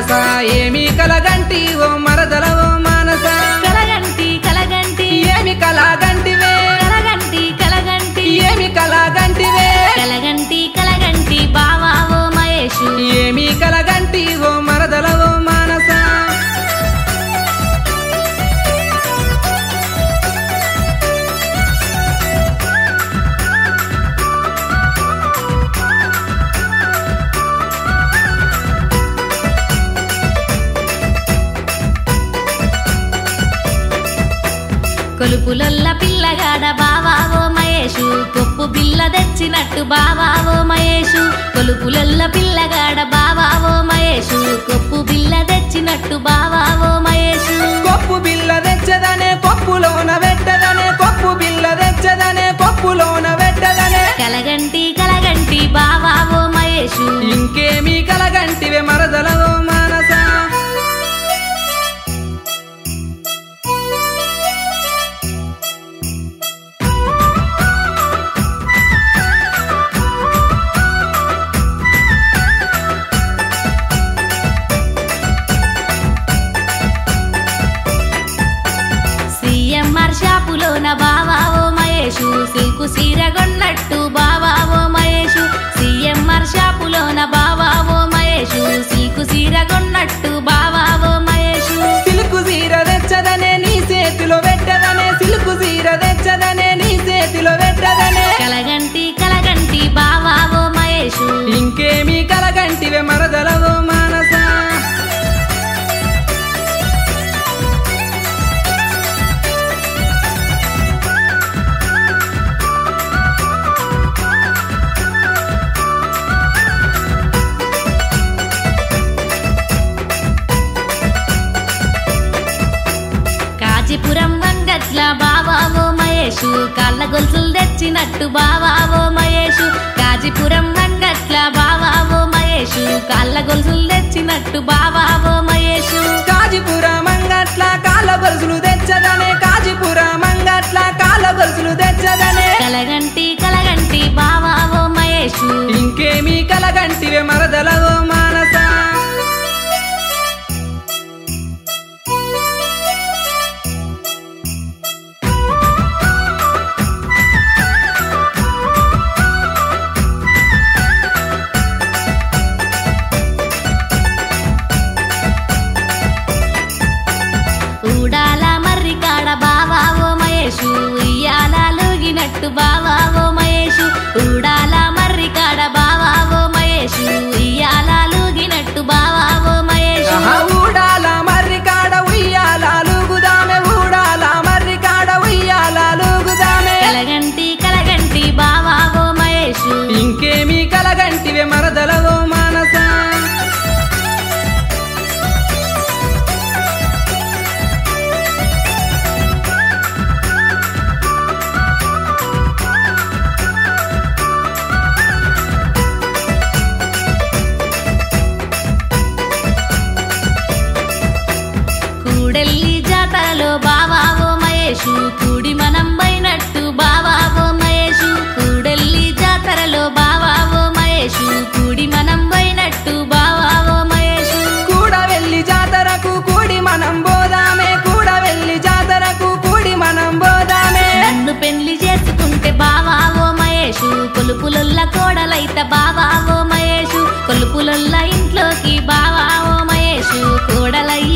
మనస ఏమి కలగంటి ఓ మరదల ఓ మానస కలగంటి కలగంటి ఏమి కలగంటివే కలగంటి కలగంటి ఏమి కలగంటివే కలగంటి కలగంటి బావా ఓ మహేషు ఏమి కలగంటి ఓ మరదల ఓ మానస కొలుపులొల్ల పిల్లగాడ బావా ఓ మహేషు కొప్పు బిల్ల తెచ్చినట్టు బావా ఓ మహేషు కొలుపులొల్ల పిల్లగాడ బావా ఓ మహేషు కొప్పు బిల్ల తెచ్చినట్టు బావా ఓ మహేషు కొప్పు బిల్ల తెచ్చదనే కొప్పులోన పెట్టదనే కొప్పు బిల్ల తెచ్చదనే కొప్పులోన పెట్టదనే కలగంటి కలగంటి బావా ఓ మహేషు ఇంకేమి కలగంటివే మరదల ఓ మానస సీఎంఆర్ షాపులోన బావా ఓ మహేషు సిల్కు సీర కొన్నట్టు బావా ఓ మహేషు సీఎంఆర్ షాపులోన బావా ఓ మహేషు సిల్కు సీర కొన్నట్టు బావా ఓ మహేషు సిలుకు సీర తెచ్చదనే నీ చేతిలో పెట్టదనే సిలుకు సీర తెచ్చదనే నీ చేతిలో పెట్టదనే కలగంటి కలగంటి బావా ఓ మహేషు ఇంకేమి కలగంటివే మరదల ఓ మానస కాజీపురం వంగట్ల బావా ఓ మహేషు కాళ్ళ గొలుసులు తెచ్చినట్టు బావా ఓ మహేషు కాజీపురం వంగట్ల బావా ఓ మహేషు కాళ్ళ గొలుసులు తెచ్చినట్టు బావా ఓ మహేషు కాజిపుర మంగట్ల కాల గొలుసులు తెచ్చదనే కాజిపుర మంగట్ల కాల గొలుసులు తెచ్చదనే కలగంటి కలగంటి బావా ఓ మహేషు ఇంకేమి కలగంటివే మరదల ఓ మానస ఊడాల మర్రి కాడ బావా ఓ మహేషు ఉయ్యాల లూగినట్టు బావా ఓ మహేషు ఊడాల మర్రి కాడ బావా ఓ మహేషు ఉయ్యాల లూగినట్టు బావా ఓ మహేషు ఆహా, ఊడాల మర్రి కాడ ఉయ్యాల లూగుదామె ఊడాల మర్రి కాడ ఉయ్యాల లూగుదామె కలగంటి కలగంటి బావా ఓ మహేషు ఇంకేమి కలగంటివే మరదల ఓ మానస కూడెల్లి జాతరలో బావా ఓ మహేషు కూడి మనం పోయినట్టు బావా ఓ మహేషు కూడెల్లి జాతరలో బావా ఓ మహేషు కూడి మనం పోయినట్టు బావా ఓ మహేషు కూడ వెళ్ళి జాతరకు కూడి మనం పోదామే కూడ వెళ్ళి జాతరకు కూడి మనం పోదామే నన్ను పెళ్లి చేసుకుంటే బావా ఓ మహేషు కొలుపులొల్ల కోడలైత బావా ఓ మహేషు కొలుపులొల్ల ఇంట్లోకి బావా ఓ మహేషు కోడలయ్య